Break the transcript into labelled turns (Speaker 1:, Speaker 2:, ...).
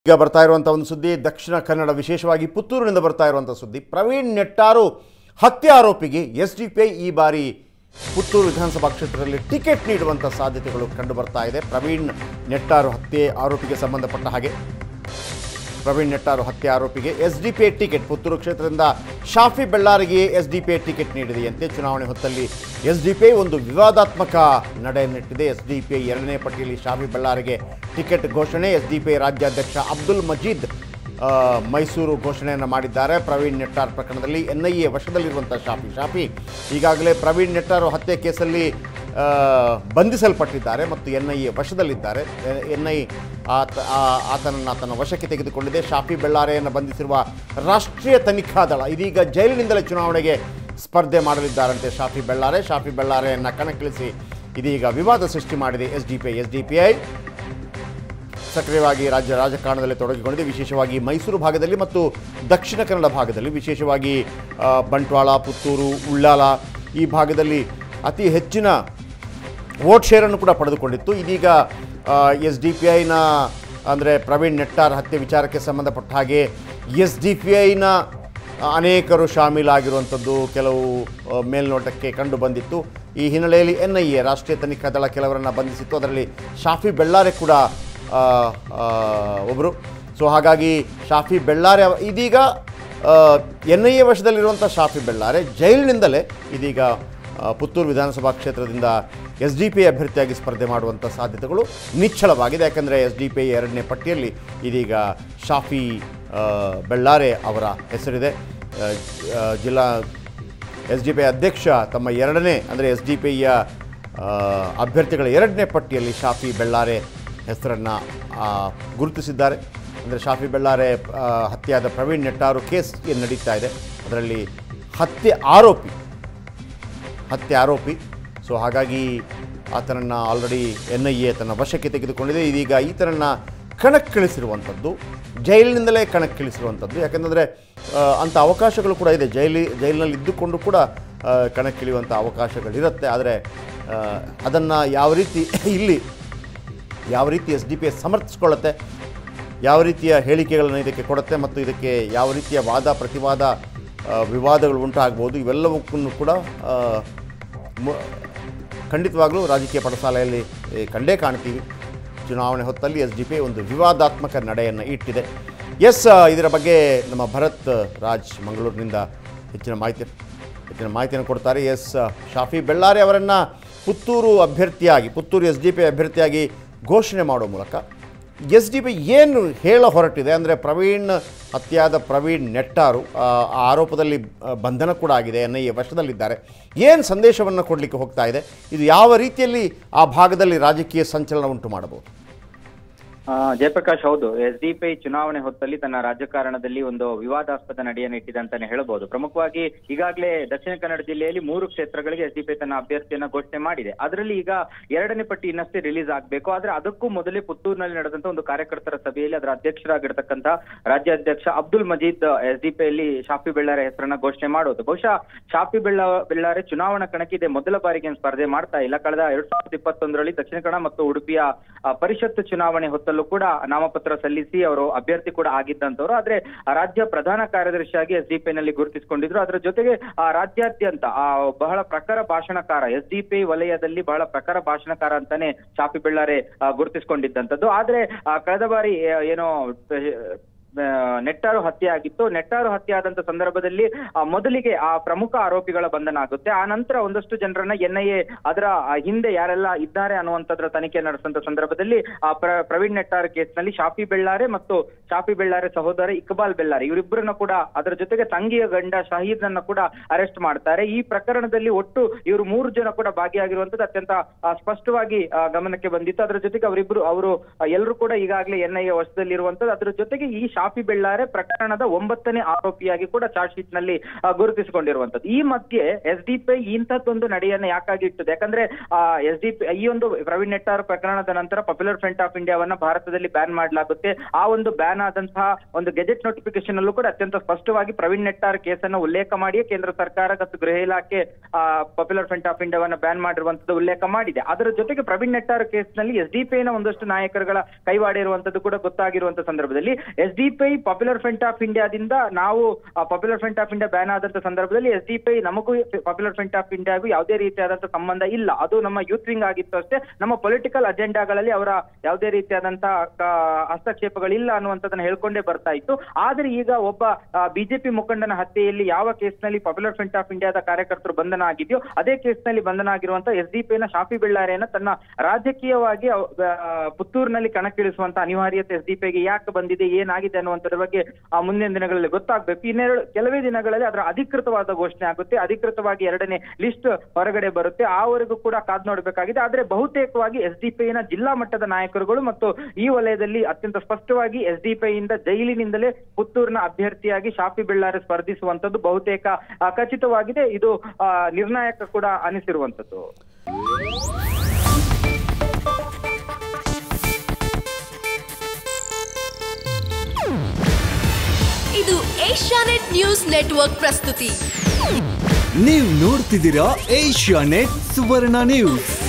Speaker 1: ಈಗ ಬರ್ತಾ ಇರುವಂಥ ಒಂದು ಸುದ್ದಿ ದಕ್ಷಿಣ ಕನ್ನಡ ವಿಶೇಷವಾಗಿ ಪುತ್ತೂರಿನಿಂದ ಬರ್ತಾ ಇರುವಂಥ ಸುದ್ದಿ ಪ್ರವೀಣ್ ನೆಟ್ಟಾರು ಹತ್ಯೆ ಆರೋಪಿಗೆ ಎಸ್ ಡಿ ಪಿ ಐ ಈ ಬಾರಿ ಪುತ್ತೂರು ವಿಧಾನಸಭಾ ಕ್ಷೇತ್ರದಲ್ಲಿ ಟಿಕೆಟ್ ನೀಡುವಂಥ ಸಾಧ್ಯತೆಗಳು ಕಂಡು ಬರ್ತಾ ಇದೆ ಪ್ರವೀಣ್ ನೆಟ್ಟಾರು ಹತ್ಯೆ ಆರೋಪಿಗೆ ಸಂಬಂಧಪಟ್ಟ ಹಾಗೆ ಪ್ರವೀಣ್ ನೆಟ್ಟಾರು ಹತ್ಯೆ ಆರೋಪಿಗೆ ಎಸ್ ಡಿ ಪಿ ಐ ಟಿಕೆಟ್ ಪುತ್ತೂರು ಕ್ಷೇತ್ರದಿಂದ ಶಾಫಿ ಬೆಳ್ಳಾರಿಗೆ ಎಸ್ ಡಿ ಪಿ ಐ ಟಿಕೆಟ್ ನೀಡಿದೆಯಂತೆ ಚುನಾವಣೆ ಹೊತ್ತಲ್ಲಿ ಎಸ್ ಡಿ ಪಿ ಐ ಒಂದು ವಿವಾದಾತ್ಮಕ ನಡೆಯನ್ನಿಟ್ಟಿದೆ ಎಸ್ ಡಿ ಪಿ ಐ ಎರಡನೇ ಪಟ್ಟಿಯಲ್ಲಿ ಶಾಫಿ ಬೆಳ್ಳಾರಿಗೆ ಟಿಕೆಟ್ ಘೋಷಣೆ ಎಸ್ ಡಿ ಪಿ ಐ ರಾಜ್ಯಾಧ್ಯಕ್ಷ ಅಬ್ದುಲ್ ಮಜೀದ್ ಆ, ಮೈಸೂರು ಘೋಷಣೆಯನ್ನು ಮಾಡಿದ್ದಾರೆ ಪ್ರವೀಣ್ ನೆಟ್ಟಾರ್ ಪ್ರಕರಣದಲ್ಲಿ ಎನ್ ಐ ಎ ವಶದಲ್ಲಿರುವಂಥ ಶಾಫಿ ಶಾಫಿ ಈಗಾಗಲೇ ಪ್ರವೀಣ್ ನೆಟ್ಟಾರು ಹತ್ಯೆ ಕೇಸಲ್ಲಿ ಆ, ಬಂಧಿಸಲ್ಪಟ್ಟಿದ್ದಾರೆ ಮತ್ತು ಎನ್ ಐ ಎ ವಶದಲ್ಲಿದ್ದಾರೆ ಎನ್ ಐ ಆತ ಆ- ಆತನನ್ನು ತನ್ನ ವಶಕ್ಕೆ ತೆಗೆದುಕೊಂಡಿದೆ ಶಾಫಿ ಬೆಳ್ಳಾರೆಯನ್ನು ಬಂಧಿಸಿರುವ ರಾಷ್ಟ್ರೀಯ ತನಿಖಾ ದಳ ಇದೀಗ ಜೈಲಿನಿಂದಲೇ ಚುನಾವಣೆಗೆ ಸ್ಪರ್ಧೆ ಮಾಡಲಿದ್ದಾರಂತೆ ಶಾಫಿ ಬೆಳ್ಳಾರೆ ಶಾಫಿ ಬೆಳ್ಳಾರೆಯನ್ನು ಕಣಕ್ಕಿಳಿಸಿ ಇದೀಗ ವಿವಾದ ಸೃಷ್ಟಿ ಮಾಡಿದೆ ಎಸ್ ಡಿ ಪಿ ಐ ಎಸ್ ಡಿ ಪಿ ಐ ಸಕ್ರಿಯವಾಗಿ ರಾಜ್ಯ ರಾಜಕಾರಣದಲ್ಲಿ ತೊಡಗಿಕೊಂಡಿದೆ ವಿಶೇಷವಾಗಿ ಮೈಸೂರು ಭಾಗದಲ್ಲಿ ಮತ್ತು ದಕ್ಷಿಣ ಕನ್ನಡ ಭಾಗದಲ್ಲಿ ವಿಶೇಷವಾಗಿ ಆ, ಬಂಟ್ವಾಳ ಪುತ್ತೂರು ಉಳ್ಳಾಲ ಈ ಭಾಗದಲ್ಲಿ ಅತಿ ಹೆಚ್ಚಿನ ವೋಟ್ ಶೇರನ್ನು ಕೂಡ ಪಡೆದುಕೊಂಡಿತ್ತು ಇದೀಗ ಎಸ್ ಡಿ ಪಿ ಐನ ಅಂದರೆ ಪ್ರವೀಣ್ ನೆಟ್ಟಾರ್ ಹತ್ಯೆ ವಿಚಾರಕ್ಕೆ ಸಂಬಂಧಪಟ್ಟ ಹಾಗೆ ಎಸ್ ಡಿ ಪಿ ಐನ ಅನೇಕರು ಶಾಮೀಲಾಗಿರುವಂಥದ್ದು ಕೆಲವು ಆ, ಮೇಲ್ನೋಟಕ್ಕೆ ಕಂಡು ಬಂದಿತ್ತು ಈ ಹಿನ್ನೆಲೆಯಲ್ಲಿ ಎನ್ ಐ ಎ ರಾಷ್ಟ್ರೀಯ ತನಿಖಾ ದಳ ಕೆಲವರನ್ನು ಬಂಧಿಸಿತ್ತು ಅದರಲ್ಲಿ ಶಾಫಿ ಬೆಳ್ಳಾರೆ ಕೂಡ ಒಬ್ಬರು ಸೊ ಹಾಗಾಗಿ ಶಾಫಿ ಬೆಳ್ಳಾರೆ ಅವ- ಇದೀಗ ಎನ್ ಐ ಎ ವಶದಲ್ಲಿರುವಂಥ ಶಾಫಿ ಬೆಳ್ಳಾರೆ ಜೈಲಿನಿಂದಲೇ ಇದೀಗ ಆ, ಪುತ್ತೂರು ವಿಧಾನಸಭಾ ಕ್ಷೇತ್ರದಿಂದ ಎಸ್ ಡಿ ಪಿ ಅಭ್ಯರ್ಥಿಯಾಗಿ ಸ್ಪರ್ಧೆ ಮಾಡುವಂಥ ಸಾಧ್ಯತೆಗಳು ನಿಚ್ಚಳವಾಗಿದೆ ಯಾಕಂದರೆ ಎಸ್ ಡಿ ಪಿ ಎರಡನೇ ಪಟ್ಟಿಯಲ್ಲಿ ಇದೀಗ ಶಾಫಿ ಆ, ಬೆಳ್ಳಾರೆ ಅವರ ಹೆಸರಿದೆ ಆ, ಆ, ಜಿಲ್ಲಾ ಎಸ್ ಡಿ ಪಿ ಅಧ್ಯಕ್ಷ ತಮ್ಮ ಎರಡನೇ ಅಂದರೆ ಎಸ್ ಡಿ ಪಿಯ ಅಭ್ಯರ್ಥಿಗಳ ಎರಡನೇ ಪಟ್ಟಿಯಲ್ಲಿ ಶಾಫಿ ಬೆಳ್ಳಾರೆ ಹೆಸರನ್ನು ಗುರುತಿಸಿದ್ದಾರೆ ಅಂದರೆ ಶಾಫಿ ಬೆಳ್ಳಾರೆ ಆ, ಹತ್ಯೆಯಾದ ಪ್ರವೀಣ್ ನೆಟ್ಟಾರು ಕೇಸ್ ಏನು ನಡೀತಾ ಇದೆ ಅದರಲ್ಲಿ ಹತ್ಯೆ ಆರೋಪಿ ಹತ್ಯೆ ಆರೋಪಿ ಸೊ ಹಾಗಾಗಿ ಆತನನ್ನು ಆಲ್ರೆಡಿ ಎನ್ ಐ ಎ ತನ್ನ ವಶಕ್ಕೆ ತೆಗೆದುಕೊಂಡಿದೆ ಇದೀಗ ಈತನನ್ನು ಕಣಕ್ಕಿಳಿಸಿರುವಂಥದ್ದು ಜೈಲಿನಿಂದಲೇ ಕಣಕ್ಕಿಳಿಸಿರುವಂಥದ್ದು ಯಾಕಂದರೆ ಅಂಥ ಅವಕಾಶಗಳು ಕೂಡ ಇದೆ ಜೈಲಿ ಜೈಲಿನಲ್ಲಿ ಇದ್ದುಕೊಂಡು ಕೂಡ ಆ, ಕಣಕ್ಕಿಳಿಯುವಂಥ ಅವಕಾಶಗಳಿರುತ್ತೆ ಆದರೆ ಅದನ್ನು ಯಾವ ರೀತಿ ಇಲ್ಲಿ ಯಾವ ರೀತಿ ಎಸ್ ಡಿ ಪಿ ಎಸ್ ಸಮರ್ಥಿಸ್ಕೊಳ್ಳುತ್ತೆ ಯಾವ ರೀತಿಯ ಹೇಳಿಕೆಗಳನ್ನು ಇದಕ್ಕೆ ಕೊಡುತ್ತೆ ಮತ್ತು ಇದಕ್ಕೆ ಯಾವ ರೀತಿಯ ವಾದ ಪ್ರತಿವಾದ ಆ, ವಿವಾದಗಳು ಉಂಟಾಗ್ಬೋದು ಇವೆಲ್ಲವಕ್ಕೂ ಕೂಡ ಆ, ಮು- ಖಂಡಿತವಾಗ್ಲೂ ರಾಜಕೀಯ ಪಡಸಾಲೆಯಲ್ಲಿ ಏ, ಕಂಡೇ ಕಾಣ್ತೀವಿ ಚುನಾವಣೆ ಹೊತ್ತಲ್ಲಿ ಎಸ್ ಡಿ ಪಿ ಒಂದು ವಿವಾದಾತ್ಮಕ ನಡೆಯನ್ನು ಇಟ್ಟಿದೆ ಎಸ್ ಆ, ಇದರ ಬಗ್ಗೆ ನಮ್ಮ ಭರತ್ ರಾಜ್ ಮಂಗಳೂರಿನಿಂದ ಹೆಚ್ಚಿನ ಮಾಹಿತಿ ಹೆಚ್ಚಿನ ಮಾಹಿತಿಯನ್ನು ಕೊಡ್ತಾರೆ ಎಸ್ ಶಾಫಿ ಬೆಳ್ಳಾರಿ ಅವರನ್ನು ಪುತ್ತೂರು ಅಭ್ಯರ್ಥಿಯಾಗಿ ಪುತ್ತೂರು ಎಸ್ ಡಿ ಪಿ ಅಭ್ಯರ್ಥಿಯಾಗಿ ಘೋಷಣೆ ಮಾಡೋ ಮೂಲಕ ಎಸ್ ಡಿ ಪಿ ಏನು ಹೇಳ ಹೊರಟಿದೆ ಅಂದರೆ ಪ್ರವೀಣ್ ಹತ್ಯಾದ ಪ್ರವೀಣ್ ನೆಟ್ಟಾರು ಆ ಆ ಆರೋಪದಲ್ಲಿ ಆ, ಬಂಧನ ಕೂಡ ಆಗಿದೆ ಎನ್ ಐ ಎ ವಶದಲ್ಲಿದ್ದಾರೆ ಏನು ಸಂದೇಶವನ್ನು ಕೊಡಲಿಕ್ಕೆ ಹೋಗ್ತಾ ಇದೆ ಇದು ಯಾವ ರೀತಿಯಲ್ಲಿ ಆ ಭಾಗದಲ್ಲಿ ರಾಜಕೀಯ ಸಂಚಲನ ಉಂಟು ಮಾಡಬಹುದು
Speaker 2: ಆ, ಜಯಪ್ರಕಾಶ್ ಹೌದು ಎಸ್ ಡಿ ಪಿ ಚುನಾವಣೆ ಹೊತ್ತಲ್ಲಿ ತನ್ನ ರಾಜಕಾರಣದಲ್ಲಿ ಒಂದು ವಿವಾದಾಸ್ಪದ ನಡೆಯನ್ನು ಇಟ್ಟಿದೆ ಅಂತಾನೆ ಹೇಳ್ಬೋದು ಪ್ರಮುಖವಾಗಿ ಈಗಾಗಲೇ ದಕ್ಷಿಣ ಕನ್ನಡ ಜಿಲ್ಲೆಯಲ್ಲಿ ಮೂರು ಕ್ಷೇತ್ರಗಳಿಗೆ ಎಸ್ ಡಿ ಪಿ ತನ್ನ ಅಭ್ಯರ್ಥಿಯನ್ನ ಘೋಷಣೆ ಮಾಡಿದೆ ಅದರಲ್ಲಿ ಈಗ ಎರಡನೇ ಪಟ್ಟಿ ಇನ್ನಷ್ಟೇ ರಿಲೀಸ್ ಆಗಬೇಕು ಆದ್ರೆ ಅದಕ್ಕೂ ಮೊದಲೇ ಪುತ್ತೂರಿನಲ್ಲಿ ನಡೆದಂತ ಒಂದು ಕಾರ್ಯಕರ್ತರ ಸಭೆಯಲ್ಲಿ ಅದರ ಅಧ್ಯಕ್ಷರಾಗಿರ್ತಕ್ಕಂಥ ರಾಜ್ಯಾಧ್ಯಕ್ಷ ಅಬ್ದುಲ್ ಮಜೀದ್ ಎಸ್ ಡಿ ಪಿಯಲ್ಲಿ ಶಾಫಿ ಬೆಳ್ಳಾರೆ ಹೆಸರನ್ನ ಘೋಷಣೆ ಮಾಡೋದು ಬಹುಶಃ ಶಾಫಿ ಬೆಳ್ಳ ಬೆಳ್ಳಾರೆ ಚುನಾವಣಾ ಕಣಕ್ಕೆ ಇದೆ ಮೊದಲ ಬಾರಿಗೆ ಏನ್ ಸ್ಪರ್ಧೆ ಮಾಡ್ತಾ ಇಲ್ಲ ಕಳೆದ ಎರಡ್ ಸಾವಿರದ ಇಪ್ಪತ್ತೊಂದರಲ್ಲಿ ದಕ್ಷಿಣ ಕನ್ನಡ ಮತ್ತು ಉಡುಪಿಯ ಆ, ಪರಿಷತ್ ಚುನಾವಣೆ ಹೊತ್ತಲ್ಲೂ ಕೂಡ ನಾಮಪತ್ರ ಸಲ್ಲಿಸಿ ಅವರು ಅಭ್ಯರ್ಥಿ ಕೂಡ ಆಗಿದ್ದಂತವ್ರು ಆದ್ರೆ ಆ ರಾಜ್ಯ ಪ್ರಧಾನ ಕಾರ್ಯದರ್ಶಿಯಾಗಿ ಎಸ್ ಡಿ ಪಿ ನಲ್ಲಿ ಗುರುತಿಸಿಕೊಂಡಿದ್ರು ಅದರ ಜೊತೆಗೆ ಆ ರಾಜ್ಯಾದ್ಯಂತ ಆ ಬಹಳ ಪ್ರಖರ ಭಾಷಣಕಾರ ಎಸ್ ಡಿ ಪಿ ವಲಯದಲ್ಲಿ ಬಹಳ ಪ್ರಖರ ಭಾಷಣಕಾರ ಅಂತಾನೆ ಶಾಫಿ ಬೆಳ್ಳಾರೆ ಆ, ಗುರುತಿಸಿಕೊಂಡಿದ್ದಂಥದ್ದು ಆದ್ರೆ ಆ, ಕಳೆದ ಬಾರಿ ಆ, ಏನೋ ಆ, ನೆಟ್ಟಾರು ಹತ್ಯೆ ಆಗಿತ್ತು ನೆಟ್ಟಾರು ಹತ್ಯೆ ಆದಂತ ಸಂದರ್ಭದಲ್ಲಿ ಆ, ಮೊದಲಿಗೆ ಆ ಪ್ರಮುಖ ಆರೋಪಿಗಳ ಬಂಧನ ಆಗುತ್ತೆ ಆ ನಂತರ ಒಂದಷ್ಟು ಜನರನ್ನ ಎನ್ ಐ ಎ ಅದರ ಆ, ಹಿಂದೆ ಯಾರೆಲ್ಲ ಇದ್ದಾರೆ ಅನ್ನುವಂಥದ್ರ ತನಿಖೆ ನಡೆಸಿದಂತ ಸಂದರ್ಭದಲ್ಲಿ ಆ ಪ್ರ- ಪ್ರವೀಣ್ ನೆಟ್ಟಾರ್ ಕೇಸ್ನಲ್ಲಿ ಶಾಫಿ ಬೆಳ್ಳಾರೆ ಮತ್ತು ಶಾಫಿ ಬೆಳ್ಳಾರೆ ಸಹೋದರ ಇಕ್ಬಾಲ್ ಬೆಳ್ಳಾರೆ ಇವರಿಬ್ಬರನ್ನ ಕೂಡ ಅದರ ಜೊತೆಗೆ ತಂಗಿಯ ಗಂಡ ಶಹೀದ್ ಅನ್ನ ಕೂಡ ಅರೆಸ್ಟ್ ಮಾಡ್ತಾರೆ ಈ ಪ್ರಕರಣದಲ್ಲಿ ಒಟ್ಟು ಇವರು ಮೂರು ಜನ ಕೂಡ ಭಾಗಿಯಾಗಿರುವಂತದ್ದು ಅತ್ಯಂತ ಆ, ಸ್ಪಷ್ಟವಾಗಿ ಆ, ಗಮನಕ್ಕೆ ಬಂದಿತ್ತು ಅದರ ಜೊತೆಗೆ ಅವರಿಬ್ಬರು ಅವರು ಎಲ್ಲರೂ ಕೂಡ ಈಗಾಗಲೇ ಎನ್ ಐ ಎ ವಶದಲ್ಲಿರುವಂತದ್ದು ಅದರ ಜೊತೆಗೆ ಈ ಶಾಫಿ ಬೆಳ್ಳಾರೆ ಪ್ರಕರಣದ ಒಂಬತ್ತನೇ ಆರೋಪಿಯಾಗಿ ಕೂಡ ಚಾರ್ಜ್ ಶೀಟ್ ನಲ್ಲಿ ಆ, ಗುರುತಿಸಿಕೊಂಡಿರುವಂತದ್ದು ಈ ಮಧ್ಯೆ ಎಸ್ ಡಿ ಪಿ ಇಂಥದ್ದೊಂದು ನಡೆಯನ್ನ ಯಾಕಾಗಿ ಇಟ್ಟದೆ ಯಾಕಂದ್ರೆ ಎಸ್ ಡಿ ಪಿ ಈ ಒಂದು ಪ್ರವೀಣ್ ನೆಟ್ಟಾರ್ ಪ್ರಕರಣದ ನಂತರ ಪಾಪ್ಯುಲರ್ ಫ್ರಂಟ್ ಆಫ್ ಇಂಡಿಯಾವನ್ನ ಭಾರತದಲ್ಲಿ ಬ್ಯಾನ್ ಮಾಡಲಾಗುತ್ತೆ ಆ ಒಂದು ಬ್ಯಾನ್ ಆದಂತಹ ಒಂದು ಗೆಜೆಟ್ ನೋಟಿಫಿಕೇಶನ್ ಅಲ್ಲೂ ಕೂಡ ಅತ್ಯಂತ ಸ್ಪಷ್ಟವಾಗಿ ಪ್ರವೀಣ್ ನೆಟ್ಟಾರ್ ಕೇಸನ್ನು ಉಲ್ಲೇಖ ಮಾಡಿಯೇ ಕೇಂದ್ರ ಸರ್ಕಾರ ಮತ್ತು ಗೃಹ ಇಲಾಖೆ ಪಾಪ್ಯುಲರ್ ಫ್ರಂಟ್ ಆಫ್ ಇಂಡಿಯಾವನ್ನ ಬ್ಯಾನ್ ಮಾಡಿರುವಂತದ್ದು ಉಲ್ಲೇಖ ಮಾಡಿದೆ ಅದರ ಜೊತೆಗೆ ಪ್ರವೀಣ್ ನೆಟ್ಟಾರ್ ಕೇಸ್ನಲ್ಲಿ ಎಸ್ ಡಿ ನ ಒಂದಷ್ಟು ನಾಯಕರುಗಳ ಕೈವಾಡ ಇರುವಂತದ್ದು ಕೂಡ ಗೊತ್ತಾಗಿರುವಂತ ಸಂದರ್ಭದಲ್ಲಿ S D P popular front of ಇಂಡಿಯಾದಿಂದ ನಾವು popular front of India ban ಆದಂತ ಸಂದರ್ಭದಲ್ಲಿ ಎಸ್ ಡಿ ಪಿ ನಮಗೂ ಪಾಪ್ಯುಲರ್ ಫ್ರಂಟ್ ಆಫ್ ಇಂಡಿಯಾಗೂ ಯಾವುದೇ ರೀತಿಯಾದಂತಹ ಸಂಬಂಧ ಇಲ್ಲ ಅದು ನಮ್ಮ ಯೂತ್ ವಿಂಗ್ ಆಗಿತ್ತು ಅಷ್ಟೇ ನಮ್ಮ ಪೊಲಿಟಿಕಲ್ ಅಜೆಂಡಾಗಳಲ್ಲಿ ಅವರ ಯಾವುದೇ ರೀತಿಯಾದಂತಹ ಕ- ಹಸ್ತಕ್ಷೇಪಗಳಿಲ್ಲ ಅನ್ನುವಂಥದ್ದನ್ನ ಹೇಳ್ಕೊಂಡೇ ಬರ್ತಾ ಇತ್ತು ಆದ್ರೆ ಈಗ ಒಬ್ಬ ಬಿಜೆಪಿ ಮುಖಂಡನ ಹತ್ಯೆಯಲ್ಲಿ ಯಾವ ಕೇಸ್ನಲ್ಲಿ ಪಾಪ್ಯುಲರ್ ಫ್ರಂಟ್ ಆಫ್ ಇಂಡಿಯಾದ ಕಾರ್ಯಕರ್ತರು ಬಂಧನ ಆಗಿದೆಯೋ ಅದೇ ಕೇಸ್ನಲ್ಲಿ ಬಂಧನ ಆಗಿರುವಂತ ಎಸ್ ಡಿ ನ ಶಾಫಿ ಬೆಳ್ಳಾರೆಯನ್ನ ತನ್ನ ರಾಜಕೀಯವಾಗಿ ಅವ್- ಆ, ಪುತ್ತೂರಿನಲ್ಲಿ ಕಣಕ್ಕಿಳಿಸುವಂತ ಅನಿವಾರ್ಯತೆ ಎಸ್ ಡಿ ಪಿಗೆ ಯಾಕೆ ಬಂದಿದೆ ಏನಾಗಿದೆ ಅನ್ನುವಂಥದ್ರ ಬಗ್ಗೆ ಆ ಮುಂದಿನ ದಿನಗಳಲ್ಲಿ ಗೊತ್ತಾಗ್ಬೇಕು ಇನ್ನೆರಡು ಕೆಲವೇ ದಿನಗಳಲ್ಲಿ ಅದರ ಅಧಿಕೃತವಾದ ಘೋಷಣೆ ಆಗುತ್ತೆ ಅಧಿಕೃತವಾಗಿ ಎರಡನೇ ಲಿಸ್ಟ್ ಹೊರಗಡೆ ಬರುತ್ತೆ ಆವರೆಗೂ ಕೂಡ ಕಾದ್ ನೋಡಬೇಕಾಗಿದೆ ಆದ್ರೆ ಬಹುತೇಕವಾಗಿ ಎಸ್ ಡಿ ನ ಜಿಲ್ಲಾ ಮಟ್ಟದ ನಾಯಕರುಗಳು ಮತ್ತು ಈ ವಲಯದಲ್ಲಿ ಅತ್ಯಂತ ಸ್ಪಷ್ಟವಾಗಿ ಎಸ್ ಡಿ ಇಂದ ಜೈಲಿನಿಂದಲೇ ಪುತ್ತೂರಿನ ಅಭ್ಯರ್ಥಿಯಾಗಿ ಶಾಫಿ ಬೆಳ್ಳಾರೆ ಸ್ಪರ್ಧಿಸುವಂತದ್ದು ಬಹುತೇಕ ಆ, ಖಚಿತವಾಗಿದೆ ಇದು ಆ, ನಿರ್ಣಾಯಕ ಕೂಡ ಅನಿಸಿರುವಂತದ್ದು
Speaker 3: ಇದು ಏಷ್ಯಾನೆಟ್ ನ್ಯೂಸ್ ನೆಟ್ವರ್ಕ್ ಪ್ರಸ್ತುತಿ
Speaker 4: ನೀವು ನೋಡ್ತಿದ್ದೀರಾ ಏಷ್ಯಾ ನೆಟ್ ಸುವರ್ಣ ನ್ಯೂಸ್